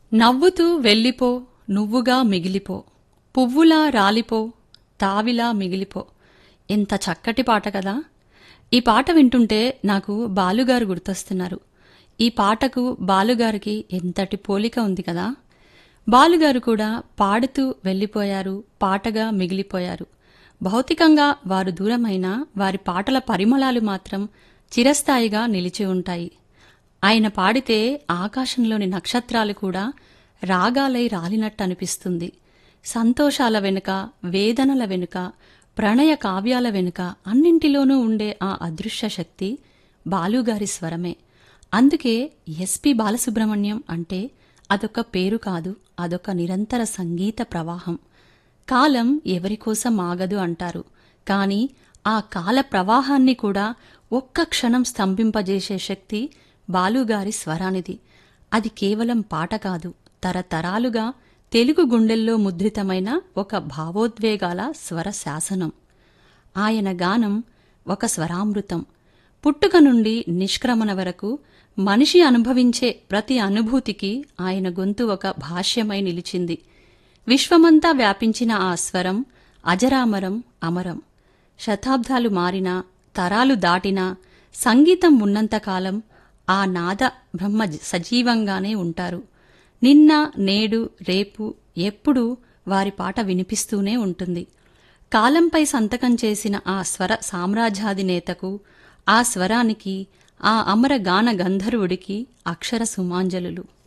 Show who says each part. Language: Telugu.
Speaker 1: నవ్వుతూ వెళ్ళిపో నువ్వుగా మిగిలిపో పువ్వులా రాలిపో తావిలా మిగిలిపో ఎంత చక్కటి పాట కదా ఈ పాట వింటుంటే నాకు బాలుగారు గుర్తొస్తున్నారు ఈ పాటకు బాలుగారికి ఎంతటి పోలిక ఉంది కదా బాలుగారు కూడా పాడుతూ వెళ్ళిపోయారు పాటగా మిగిలిపోయారు భౌతికంగా వారు దూరమైనా వారి పాటల పరిమళాలు మాత్రం చిరస్థాయిగా నిలిచి ఉంటాయి ఆయన పాడితే ఆకాశంలోని నక్షత్రాలు కూడా రాగాలై రాలినట్టు అనిపిస్తుంది సంతోషాల వెనుక వేదనల వెనుక ప్రణయ కావ్యాల వెనుక అన్నింటిలోనూ ఉండే ఆ అదృశ్య శక్తి బాలుగారి స్వరమే అందుకే ఎస్పి బాలసుబ్రహ్మణ్యం అంటే అదొక పేరు కాదు అదొక నిరంతర సంగీత ప్రవాహం కాలం ఎవరికోసం ఆగదు అంటారు కానీ ఆ కాల ప్రవాహాన్ని కూడా ఒక్క క్షణం స్తంభింపజేసే శక్తి బాలుగారి స్వరానిది అది కేవలం పాట కాదు తరతరాలుగా తెలుగు గుండెల్లో ముద్రితమైన ఒక భావోద్వేగాల స్వర శాసనం ఆయన గానం ఒక స్వరామృతం పుట్టుక నుండి నిష్క్రమణ వరకు మనిషి అనుభవించే ప్రతి అనుభూతికి ఆయన గొంతు ఒక భాష్యమై నిలిచింది విశ్వమంతా వ్యాపించిన ఆ స్వరం అజరామరం అమరం శతాబ్దాలు మారినా తరాలు దాటినా సంగీతం ఉన్నంతకాలం ఆ నాద బ్రహ్మ సజీవంగానే ఉంటారు నిన్న నేడు రేపు ఎప్పుడూ వారి పాట వినిపిస్తూనే ఉంటుంది కాలంపై సంతకం చేసిన ఆ స్వర సామ్రాజ్యాధినేతకు ఆ స్వరానికి ఆ అమర గాన గంధర్వుడికి అక్షర సుమాంజలులు